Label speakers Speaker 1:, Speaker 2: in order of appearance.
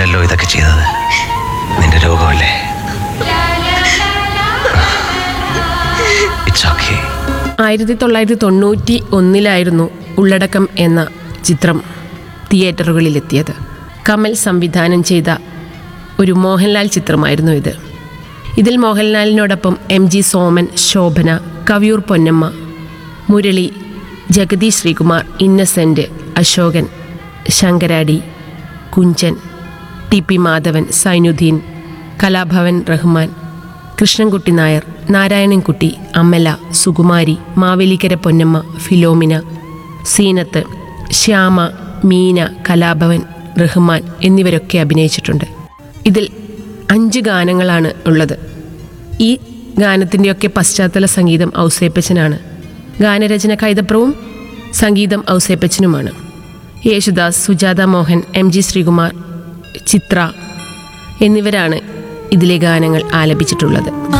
Speaker 1: നീയല്ലല്ലോ ഇതൊക്കെ ചെയ്തത് നിന്റെ രോഗമല്ലേ ഇറ്റ്സ് ഓക്കെ
Speaker 2: ആയിരത്തി തൊള്ളായിരത്തി തൊണ്ണൂറ്റി ഒന്നിലായിരുന്നു ഉള്ളടക്കം എന്ന ചിത്രം തിയേറ്ററുകളിലെത്തിയത് കമൽ സംവിധാനം ചെയ്ത ഒരു മോഹൻലാൽ ചിത്രമായിരുന്നു ഇത് ഇതിൽ മോഹൻലാലിനോടൊപ്പം M G Soman Shobhana Kaviyoor Ponnamma Murali Jagathy Sreekumar Innocent Ashokan Sankaradi Kunchan T P Madhavan Zainuddin Kalabhavan Rahman Krishnankutty Nair Narayanankutty Ammala Sukumari Mavelikkara Ponnamma Philomina Zeenath Shyama Meena Kalabhavan Rahman എന്നിവരൊക്കെ അഭിനയിച്ചിട്ടുണ്ട് ഇതിൽ അഞ്ച് ഗാനങ്ങളാണ് ഉള്ളത് ഈ ഗാനത്തിൻ്റെയൊക്കെ പശ്ചാത്തല സംഗീതം ഔസേപ്പച്ചനാണ് ഗാനരചന കൈതപ്രവും സംഗീതം ഔസേപ്പച്ചനുമാണ് യേശുദാസ് സുജാത മോഹൻ എം ജി ശ്രീകുമാർ ചിത്ര എന്നിവരാണ് ഇതിലെ ഗാനങ്ങൾ ആലപിച്ചിട്ടുള്ളത്